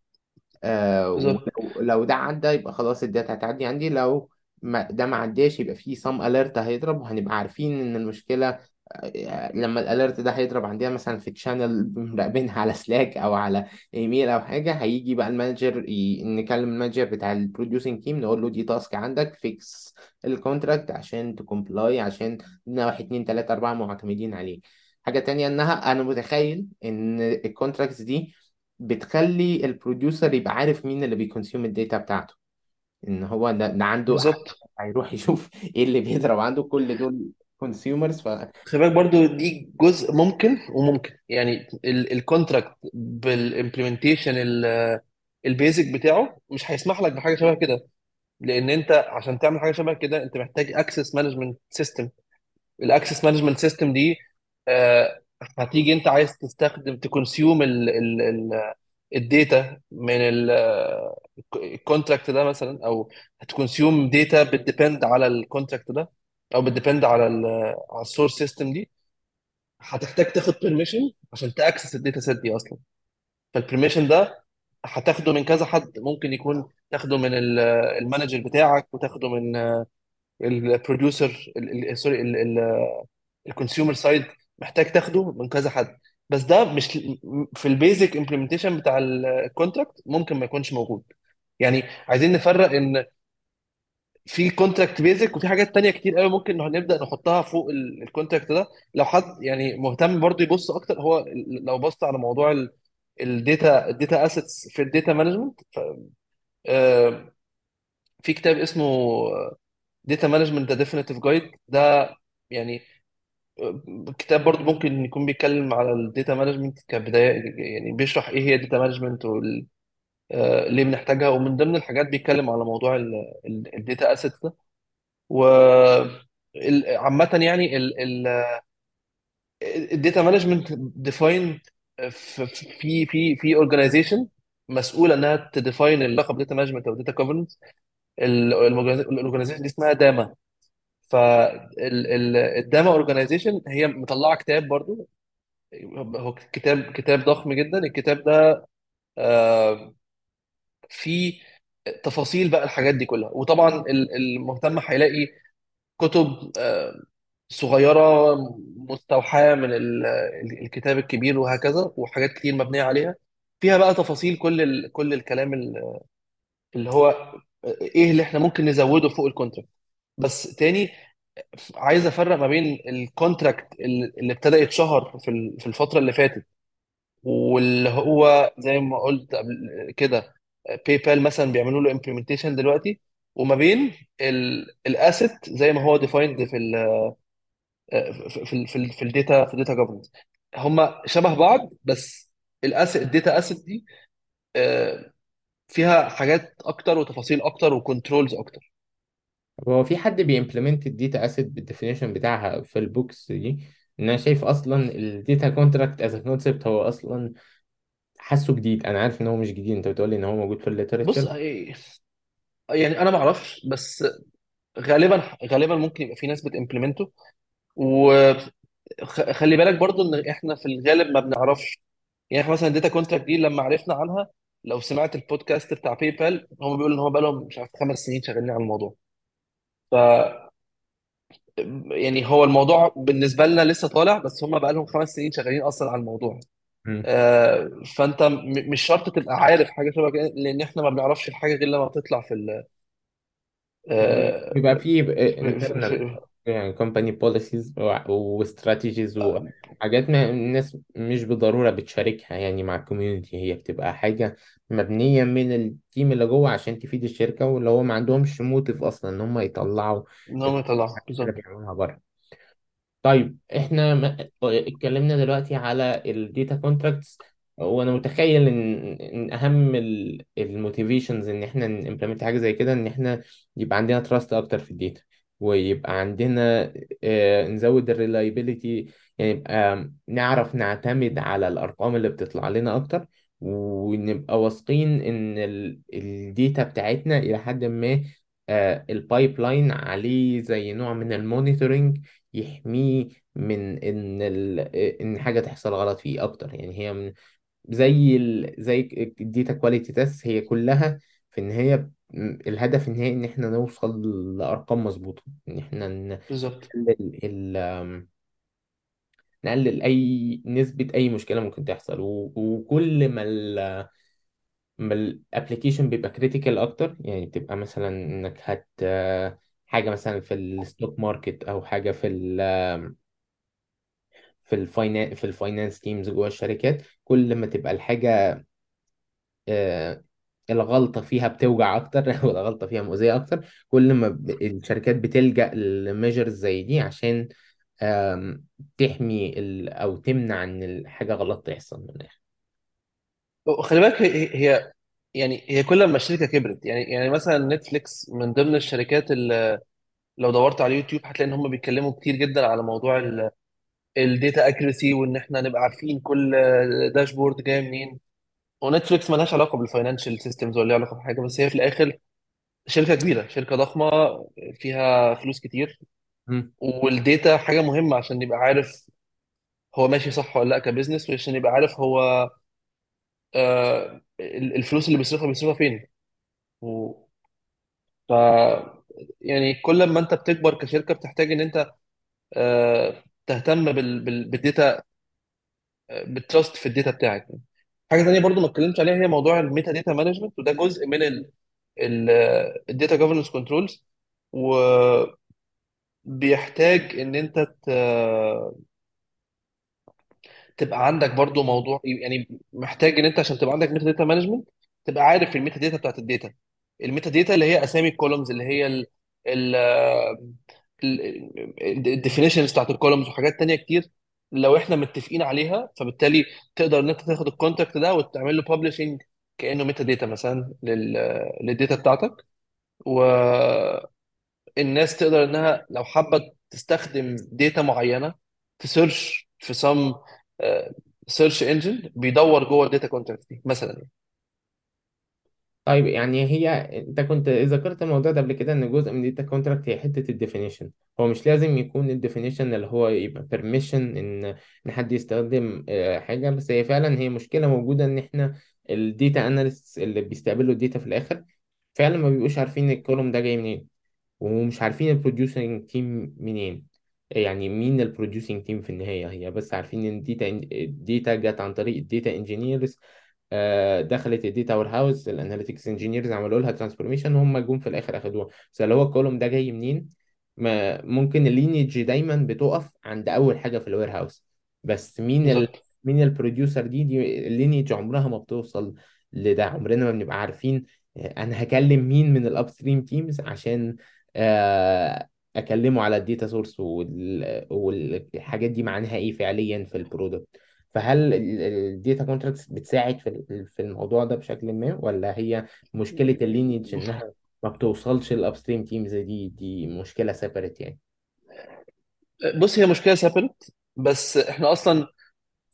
آه بالظبط ولو لو ده عدى يبقى خلاص الداتا هتعدي عندي لو ما ده ما عداش يبقى في سام اليرت هيضرب وهنبقى عارفين ان المشكله آه، لما الاليرت ده هيضرب عندنا مثلا في تشانل مراقبينها على سلاك او على ايميل او حاجه هيجي بقى المانجر ي... نكلم المانجر بتاع البروديوسنج تيم نقول له دي تاسك عندك فيكس الكونتراكت عشان تكومبلاي عشان لنا واحد اتنين تلاته اربعه معتمدين عليه حاجه تانية انها انا متخيل ان الكونتراكتس دي بتخلي البروديوسر يبقى عارف مين اللي بيكونسيوم الداتا بتاعته ان هو ده, ده عنده حد بالظبط هيروح يشوف ايه اللي بيضرب عنده كل دول كونسيومرز ف خلي بالك برضو دي جزء ممكن وممكن يعني الكونتراكت بالامبلمنتيشن البيزك بتاعه مش هيسمح لك بحاجه شبه كده لان انت عشان تعمل حاجه شبه كده انت محتاج اكسس مانجمنت سيستم الاكسس مانجمنت سيستم دي آه، هتيجي انت عايز تستخدم تكونسيوم الداتا من الكونتراكت ده مثلا او هتكونسيوم داتا بتديبند على الكونتراكت ده او بتديبند على ال على السورس سيستم دي هتحتاج تاخد بيرميشن عشان تاكسس الداتا سيت دي اصلا فالبرميشن ده هتاخده من كذا حد ممكن يكون تاخده من ال- المانجر بتاعك وتاخده من البروديوسر سوري الكونسيومر سايد محتاج تاخده من كذا حد بس ده مش في البيزك امبلمنتيشن بتاع الكونتراكت ممكن ما يكونش موجود يعني عايزين نفرق ان في كونتراكت بيزك وفي حاجات تانية كتير قوي ممكن نبدأ نحطها فوق الكونتراكت ده لو حد يعني مهتم برضه يبص اكتر هو لو بص على موضوع الداتا الداتا اسيتس في الداتا مانجمنت في كتاب اسمه داتا مانجمنت ذا ديفينيتيف جايد ده يعني كتاب برضو ممكن يكون بيتكلم على الداتا مانجمنت كبداية يعني بيشرح ايه هي الداتا مانجمنت ليه بنحتاجها ومن ضمن الحاجات بيتكلم على موضوع الداتا اسيت ده و ال- عامة يعني الداتا مانجمنت ديفاين في في في اورجانيزيشن مسؤوله انها تديفاين اللقب داتا مانجمنت او داتا جوفرنس الاورجانيزيشن دي اسمها داما فالداما اورجانيزيشن هي مطلعه كتاب برضو هو كتاب كتاب ضخم جدا الكتاب ده آه، فيه تفاصيل بقى الحاجات دي كلها وطبعا ال- المهتم هيلاقي كتب آه، صغيرة مستوحاة من ال- ال- الكتاب الكبير وهكذا وحاجات كتير مبنية عليها فيها بقى تفاصيل كل ال كل الكلام ال- اللي هو ايه اللي احنا ممكن نزوده فوق الكونتراكت بس تاني عايز افرق ما بين الكونتراكت اللي اللي ابتدى يتشهر في ال- في الفتره اللي فاتت واللي هو زي ما قلت قبل كده باي بال مثلا بيعملوا له امبلمنتيشن دلوقتي وما بين الاسيت زي ما هو ديفايند في ال في ال في ال في الداتا في الداتا جوفرنس هم شبه بعض بس الاسيت الداتا اسيت دي آه، فيها حاجات اكتر وتفاصيل اكتر وكنترولز اكتر هو في حد بيمبلمنت الداتا اسيت بالديفينيشن بتاعها في البوكس دي ان انا شايف اصلا الداتا كونتراكت از كونسبت هو اصلا حاسه جديد انا عارف ان هو مش جديد انت بتقول لي ان هو موجود في بص الليترشر إيه، يعني انا ما اعرفش بس غالبا غالبا ممكن يبقى في ناس بتimplemenته وخلي بالك برضو ان احنا في الغالب ما بنعرفش يعني احنا مثلا الداتا كونتراكت دي لما عرفنا عنها لو سمعت البودكاست بتاع باي بال هم بيقولوا ان هم بقالهم مش عارف خمس سنين شغالين على الموضوع ف يعني هو الموضوع بالنسبه لنا لسه طالع بس هم بقالهم خمس سنين شغالين اصلا على الموضوع آه، فانت م- مش شرط تبقى عارف حاجه شبه كده لان احنا ما بنعرفش الحاجه غير لما بتطلع في ال آه، بيبقى فيه في في internal في يعني company policies وستراتيجيز وحاجات ما الناس مش بالضرورة بتشاركها يعني مع الكوميونتي هي بتبقى حاجة مبنية من التيم اللي جوه عشان تفيد الشركة واللي هو ما عندهمش موتيف أصلا إن هم يطلعوا ان هم يطلعوا الحاجات اللي بالظبط بيعملوها بره طيب احنا ما- اتكلمنا دلوقتي على الداتا كونتراكتس وانا متخيل ان ان اهم الموتيفيشنز ان احنا نimplement حاجه زي كده ان احنا يبقى عندنا تراست اكتر في الداتا ويبقى عندنا آه، نزود الريلايبيليتي يعني يبقى نعرف نعتمد على الارقام اللي بتطلع لنا اكتر ونبقى واثقين ان الداتا بتاعتنا الى حد ما البايب لاين عليه زي نوع من المونيتورنج يحميه من ان ال... ان حاجه تحصل غلط فيه اكتر يعني هي من زي ال... زي الداتا كواليتي تيست هي كلها في النهايه م- الهدف النهائي ان احنا نوصل لارقام مظبوطه ان احنا ن- بالظبط نقلل ال... آم، نقلل اي نسبه اي مشكله ممكن تحصل و... وكل ما ال... ما الابلكيشن بيبقى كريتيكال اكتر يعني تبقى مثلا انك هت حاجه مثلا في الستوك ماركت او حاجه في ال في الفاينانس في الفاينانس تيمز جوه الشركات كل ما تبقى الحاجة آه، الغلطة فيها بتوجع أكتر والغلطة فيها مؤذية أكتر كل ما ب- الشركات بتلجأ لميجرز زي دي عشان آم، تحمي ال... أو تمنع إن الحاجة غلط تحصل من الآخر وخلي بالك هي هي يعني هي كل ما الشركه كبرت يعني يعني مثلا نتفليكس من ضمن الشركات اللي لو دورت على اليوتيوب هتلاقي ان هم بيتكلموا كتير جدا على موضوع الداتا اكيرسي وان احنا نبقى عارفين كل داشبورد جاي منين ونتفليكس مالهاش علاقه بالفاينانشال سيستمز ولا ليها علاقه بحاجه بس هي في الاخر شركه كبيره شركه ضخمه فيها فلوس كتير مم. والداتا حاجه مهمه عشان يبقى عارف هو ماشي صح ولا لا كبزنس وعشان يبقى عارف هو آه ال- الفلوس اللي بيصرفها بيصرفها فين و ف يعني كل ما انت بتكبر كشركه بتحتاج ان انت آه تهتم بال بال بالداتا آه، بالتراست في الداتا بتاعك حاجه تانيه برضو ما اتكلمتش عليها هي موضوع الميتا داتا مانجمنت وده جزء من الداتا جوفرنس كنترولز وبيحتاج ان انت ت- تبقى عندك برضو موضوع يعني محتاج ان انت عشان تبقى عندك ميتا داتا مانجمنت تبقى عارف الميتا داتا بتاعت الداتا الميتا داتا اللي هي اسامي الكولومز اللي هي ال ال الديفينيشنز بتاعت الكولومز وحاجات تانية كتير لو احنا متفقين عليها فبالتالي تقدر ان انت تاخد الكونتاكت ده وتعمل له ببلشنج كانه ميتا داتا مثلا لل للداتا بتاعتك والناس تقدر انها لو حابه تستخدم داتا معينه تسيرش في سم سيرش انجن بيدور جوه الداتا كونتاكت دي مثلا يعني. طيب يعني هي انت كنت ذكرت الموضوع ده قبل كده ان جزء من الداتا كونتراكت هي حته الديفينيشن هو مش لازم يكون الديفينيشن اللي هو يبقى بيرميشن ان ان حد يستخدم آه، حاجه بس هي فعلا هي مشكله موجوده ان احنا الداتا اناليست اللي بيستقبلوا الداتا في الاخر فعلا ما بيبقوش عارفين الكولوم ده جاي منين ومش عارفين البروديوسنج تيم منين يعني مين البروديوسنج تيم في النهايه هي بس عارفين ان الداتا الداتا جت عن طريق الداتا انجينيرز آه، دخلت الداتا وير هاوس الاناليتكس انجينيرز عملوا لها ترانسفورميشن وهم جم في الاخر اخدوها بس اللي هو الكولوم ده جاي منين ما ممكن اللينيج دايما بتقف عند اول حاجه في الوير هاوس بس مين ال... بالظبط مين البروديوسر دي دي اللينيج عمرها ما بتوصل لده عمرنا ما بنبقى عارفين آه، انا هكلم مين من الاب ستريم تيمز عشان آه، اكلمه على الداتا سورس والحاجات دي معناها ايه فعليا في البرودكت فهل الداتا كونتراكتس بتساعد في ال- في الموضوع ده بشكل ما ولا هي مشكلة اللينيج انها ما بتوصلش الابستريم تيمز دي دي مشكلة سيبريت يعني بص هي مشكله سابرت بس احنا اصلا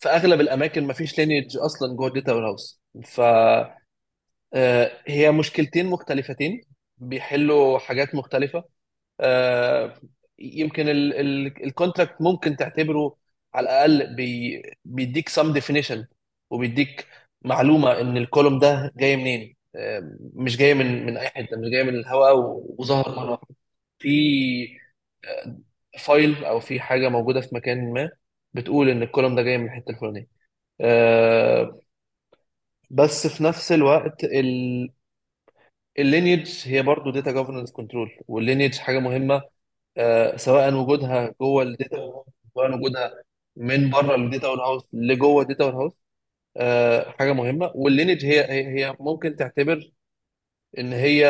في اغلب الاماكن ما فيش لينيج اصلا جوه الداتا وير هاوس ف آه، هي مشكلتين مختلفتين بيحلوا حاجات مختلفه آه، يمكن الكونتراكت ممكن تعتبره على الاقل بي بيديك some definition وبيديك معلومه ان الكولوم ده جاي منين آه، مش جاي من من اي حته مش جاي من الهواء و- وظهر مره واحده في آه، فايل او في حاجه موجوده في مكان ما بتقول ان الكولوم ده جاي من الحته الفلانيه آه، بس في نفس الوقت اللينيج هي برضو داتا جوفرنس كنترول واللينيج حاجه مهمه آه، سواء وجودها جوه الداتا وير هاوس سواء وجودها من بره الداتا وير هاوس لجوه الداتا وير هاوس آه، حاجه مهمه واللينج هي هي هي ممكن تعتبر ان هي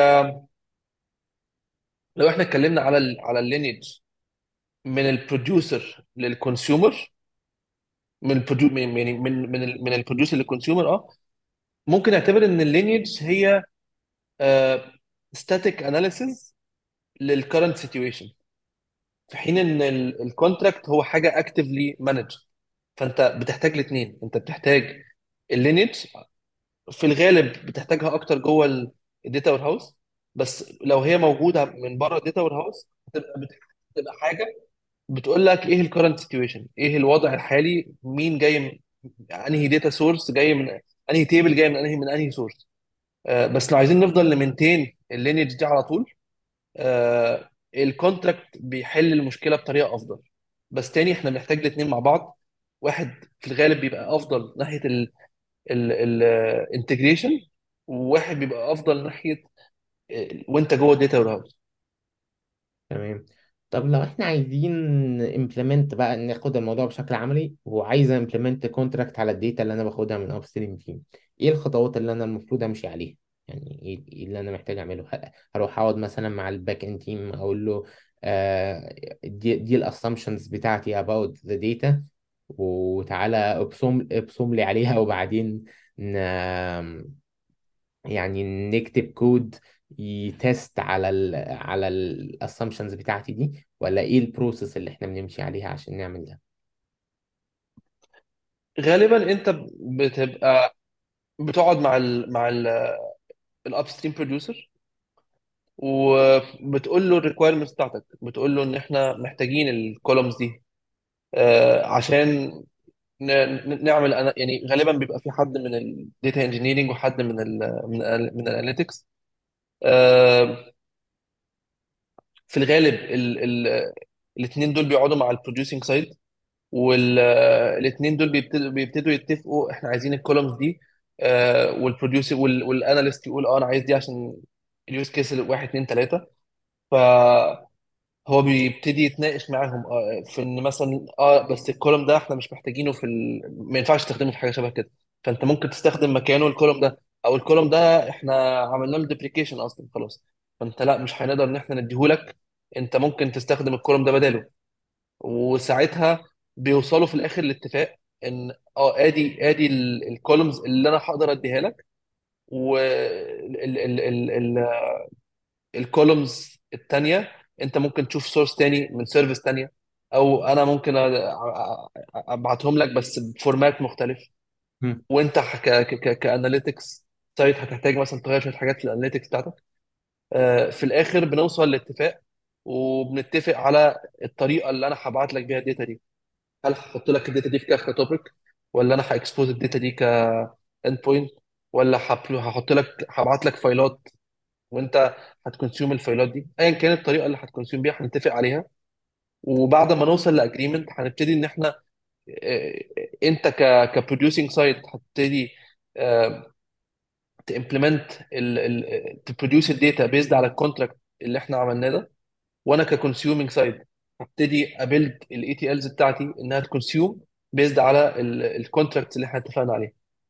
لو احنا اتكلمنا على ال على اللينج من البروديوسر للكونسيومر من البروديو من يعني من من ال- من البروديوسر للكونسيومر اه ممكن نعتبر ان اللينج هي ستاتيك اناليسيز للكرنت سيتويشن في حين ان الكونتراكت هو حاجه اكتفلي مانج فانت بتحتاج الاثنين انت بتحتاج اللينج في الغالب بتحتاجها اكتر جوه الداتا وير هاوس بس لو هي موجوده من بره الداتا وير هاوس هتبقى بت- بتبقى حاجه بتقول لك ايه الكرنت سيتويشن ايه الوضع الحالي مين جاي من انهي داتا سورس جاي من انهي تيبل جاي من انهي من انهي سورس آه بس لو عايزين نفضل نمنتين اللينج دي على طول آه الكونتراكت بيحل المشكله بطريقه افضل بس تاني احنا بنحتاج الاثنين مع بعض واحد في الغالب بيبقى افضل ناحيه الانتجريشن وواحد بيبقى افضل ناحيه ال- وانت جوه الداتا وير هاوس تمام طب لو احنا عايزين امبلمنت بقى ناخد الموضوع بشكل عملي وعايز امبلمنت كونتراكت على الداتا اللي انا باخدها من اب ستريم تيم ايه الخطوات اللي انا المفروض امشي عليها يعني ايه إيه اللي انا محتاج اعمله ه- هروح اقعد مثلا مع الباك اند تيم اقول له آه دي دي الاسامبشنز بتاعتي about the data وتعالى ابصم ابصم لي عليها وبعدين ن... يعني نكتب كود يتست على ال على الاسامبشنز بتاعتي دي ولا ايه البروسيس اللي احنا بنمشي عليها عشان نعمل ده غالبا انت بتبقى بتقعد مع ال مع الاب ستريم بروديوسر وبتقول له الريكويرمنتس بتاعتك بتقول له ان احنا محتاجين الكولومز دي آه، عشان ن- ن- نعمل أنا يعني غالبا بيبقى في حد من الداتا انجينيرنج وحد من ال من ال من الاناليتكس في الغالب الاثنين دول بيقعدوا مع البروديوسنج سايد والاثنين دول بيبتدوا بيبتدوا يتفقوا احنا عايزين الكولومز دي والبروديوسر والاناليست يقول اه انا عايز دي عشان اليوز كيس واحد اتنين تلاته فهو بيبتدي يتناقش معاهم اه في ان مثلا اه بس الكولوم ده احنا مش محتاجينه في ال... ما ينفعش تستخدمه في حاجه شبه كده فانت ممكن تستخدم مكانه الكولوم ده او الكولوم ده احنا عملنا له ديبريكيشن اصلا خلاص فانت لا مش هنقدر ان احنا نديهولك انت ممكن تستخدم الكولوم ده بداله وساعتها بيوصلوا في الاخر لاتفاق ان اه ادي ادي الكولومز اللي انا هقدر اديها لك والكولومز التانية انت ممكن تشوف سورس تاني من سيرفيس تانية او انا ممكن أ- أ- أ- ابعتهم لك بس بفورمات مختلف مم. وانت كاناليتكس سايت هتحتاج مثلا تغير شويه حاجات في الاناليتكس بتاعتك آه، في الاخر بنوصل لاتفاق وبنتفق على الطريقه اللي انا هبعت لك بيها الداتا دي هل هحط لك الداتا دي في كافكا توبيك ولا انا هاكسبوز الداتا دي كاند بوينت ولا هبلو- هحط لك هبعت لك فايلات وانت هتكونسيوم الفايلات دي ايا كانت الطريقه اللي هتكونسيوم بيها هنتفق عليها وبعد ما نوصل لاجريمنت هنبتدي ان احنا آه، انت ك كبروديوسنج سايت هتبتدي تمبلمنت تبروديوس الداتا بيزد على الكونتراكت اللي احنا عملناه ده وانا ككونسيومينج سايد هبتدي ابيلد الاي تي الز بتاعتي انها تكونسيوم بيزد على الكونتراكتس اللي احنا اتفقنا عليها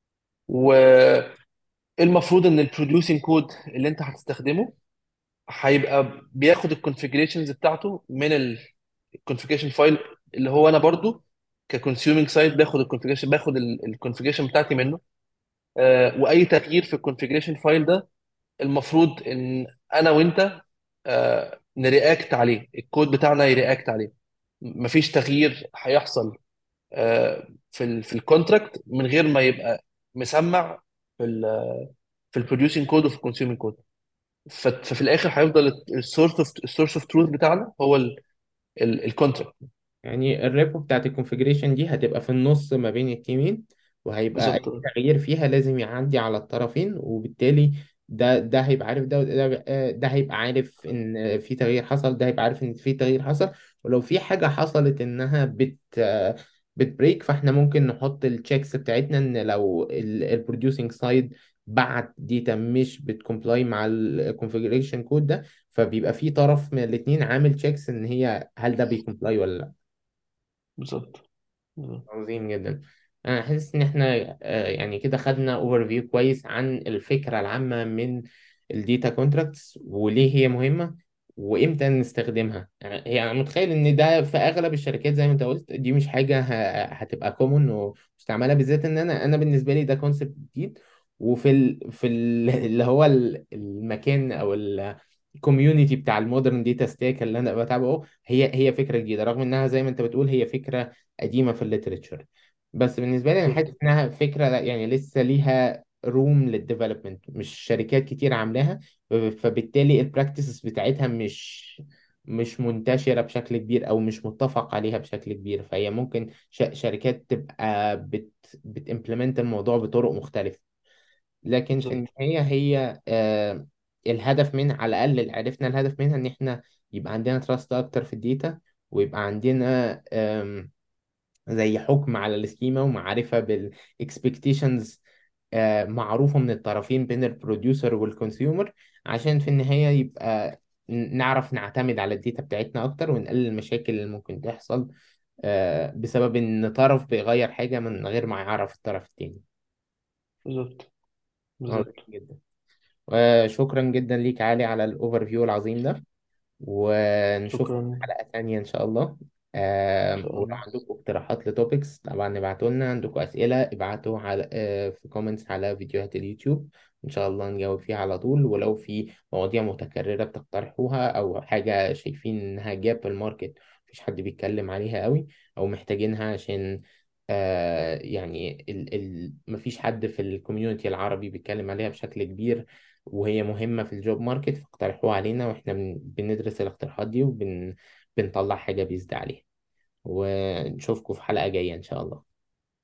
والمفروض ان البروديوسنج كود اللي انت هتستخدمه هيبقى بياخد الكونفيجريشنز بتاعته من الكونفيجريشن فايل اللي هو انا برضو ككونسيومينج سايد باخد الكونفيجريشن باخد الكونفيجريشن بتاعتي منه آه، واي تغيير في الكونفيجريشن فايل ده المفروض ان انا وانت آه، نرياكت عليه الكود بتاعنا يرياكت عليه مفيش تغيير هيحصل آه، في ال في الكونتراكت من غير ما يبقى مسمع في ال في البروديوسنج كود وفي الكونسيومينج كود ففي الاخر هيفضل السورس اوف السورس اوف تروث بتاعنا هو الكونتراكت يعني الريبو بتاعت الكونفيجريشن دي هتبقى في النص ما بين التيمين وهيبقى بالظبط أي تغيير فيها لازم يعدي على الطرفين وبالتالي ده ده هيبقى عارف ده ده, آه، ده هيبقى عارف إن في تغيير حصل ده هيبقى عارف إن في تغيير حصل ولو في حاجة حصلت إنها بت آه، بتبريك فإحنا ممكن نحط التشيكس بتاعتنا إن لو البروديوسنج سايد بعت داتا مش بتكومبلاي مع الكونفيجريشن كود ده فبيبقى في طرف من الاتنين عامل تشيكس إن هي هل ده بيكومبلاي ولا لا بالظبط بالظبط عظيم جدا انا حاسس ان احنا آه، يعني كده خدنا اوفر فيو كويس عن الفكره العامه من الديتا كونتراكتس وليه هي مهمه وامتى نستخدمها يعني هي انا متخيل ان ده في اغلب الشركات زي ما انت قلت دي مش حاجه ه- هتبقى كومون ومستعمله بالذات ان انا انا بالنسبه لي ده كونسبت جديد وفي ال في ال اللي هو ال- المكان او الكوميونتي بتاع المودرن داتا ستاك اللي انا بتابعه هي هي فكره جديده رغم انها زي ما انت بتقول هي فكره قديمه في الليتريتشر بس بالنسبه لي انا حاسس بالظبط انها فكره لا يعني لسه ليها روم للديفلوبمنت مش شركات كتير عاملاها فبالتالي البراكتسز بتاعتها مش مش منتشره بشكل كبير او مش متفق عليها بشكل كبير فهي ممكن ش شركات تبقى بت بتimplement الموضوع بطرق مختلفه لكن في بالظبط النهايه هي آه الهدف منها على الاقل اللي عرفنا الهدف منها ان احنا يبقى عندنا تراست اكتر في الداتا ويبقى عندنا زي حكم على السكيما ومعرفة بالاكسبكتيشنز معروفة من الطرفين بين البروديوسر والكونسيومر عشان في النهاية يبقى ن- نعرف نعتمد على الداتا بتاعتنا أكتر ونقلل المشاكل اللي ممكن تحصل آه، بسبب إن طرف بيغير حاجة من غير ما يعرف الطرف التاني بالظبط عظيم بالظبط جدا وشكرا جدا ليك علي على الأوفر فيو العظيم ده ونشوفكم شكرا في حلقة تانية إن شاء الله ان آم، شاء ولو الله عندكم اقتراحات لتوبكس طبعا ابعتوا لنا عندكم أسئلة ابعتوا على آه، في كومنتس على فيديوهات اليوتيوب إن شاء الله نجاوب فيها على طول ولو في مواضيع متكررة بتقترحوها أو حاجة شايفين إنها جاب في الماركت مفيش حد بيتكلم عليها قوي أو محتاجينها عشان آه يعني ال ال مفيش حد في الكوميونتي العربي بيتكلم عليها بشكل كبير وهي مهمة في الجوب ماركت فاقترحوها علينا واحنا بن بندرس الاقتراحات دي وبن بنطلع حاجة بيزد عليها ونشوفكم في حلقة جاية إن شاء الله